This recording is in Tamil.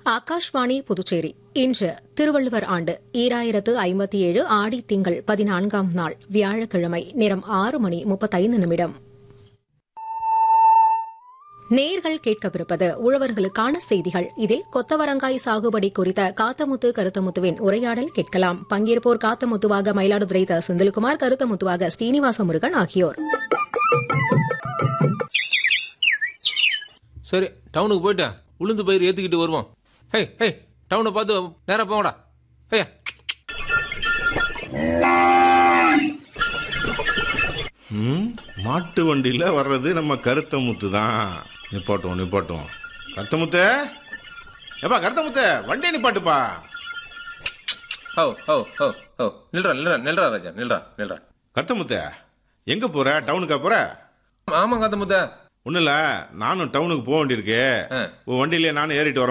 ஆகாஷ்வாணி புதுச்சேரி இன்று திருவள்ளுவர் ஆண்டு ஈராயிரத்து ஐம்பத்தி ஏழு ஆடி திங்கள் பதினான்காம் நாள் வியாழக்கிழமை நேரம் ஆறு மணி முப்பத்தைந்து நிமிடம் நேர்கள் கேட்கவிருப்பது உழவர்களுக்கான செய்திகள் இதில் கொத்தவரங்காய் சாகுபடி குறித்த காத்தமுத்து கருத்தமுத்துவின் உரையாடல் கேட்கலாம் பங்கேற்போர் காத்தமுத்துவாக மயிலாடுதுறை த செந்தில்குமார் கருத்தமுத்துவாக ஸ்ரீனிவாச முருகன் ஆகியோர் சரி டவுனுக்கு போயிட்டு உளுந்து பயிர் ஏற்றிக்கிட்டு வருவோம் ஹே ஹே டவுனை பார்த்து நேராக போங்கடா ஹே ம் மாட்டு வண்டியில் வர்றது நம்ம கருத்த முத்து தான் நிப்பாட்டுவோம் நிப்பாட்டுவோம் கருத்த முத்து ஏப்பா கருத்த முத்து வண்டியை நிப்பாட்டுப்பா ஹோ ஹோ ஹோ ஹோ நில்றா நில்றா நில்றா ராஜா நில்றா நில்றா கருத்த முத்து எங்கே போற டவுனுக்கா போற ஆமாம் காத்த முத்த ஒன்றும் இல்லை நானும் டவுனுக்கு போக வேண்டியிருக்கு ஆ. உன் வண்டியிலே நானும் ஏறிட்டு வரேன்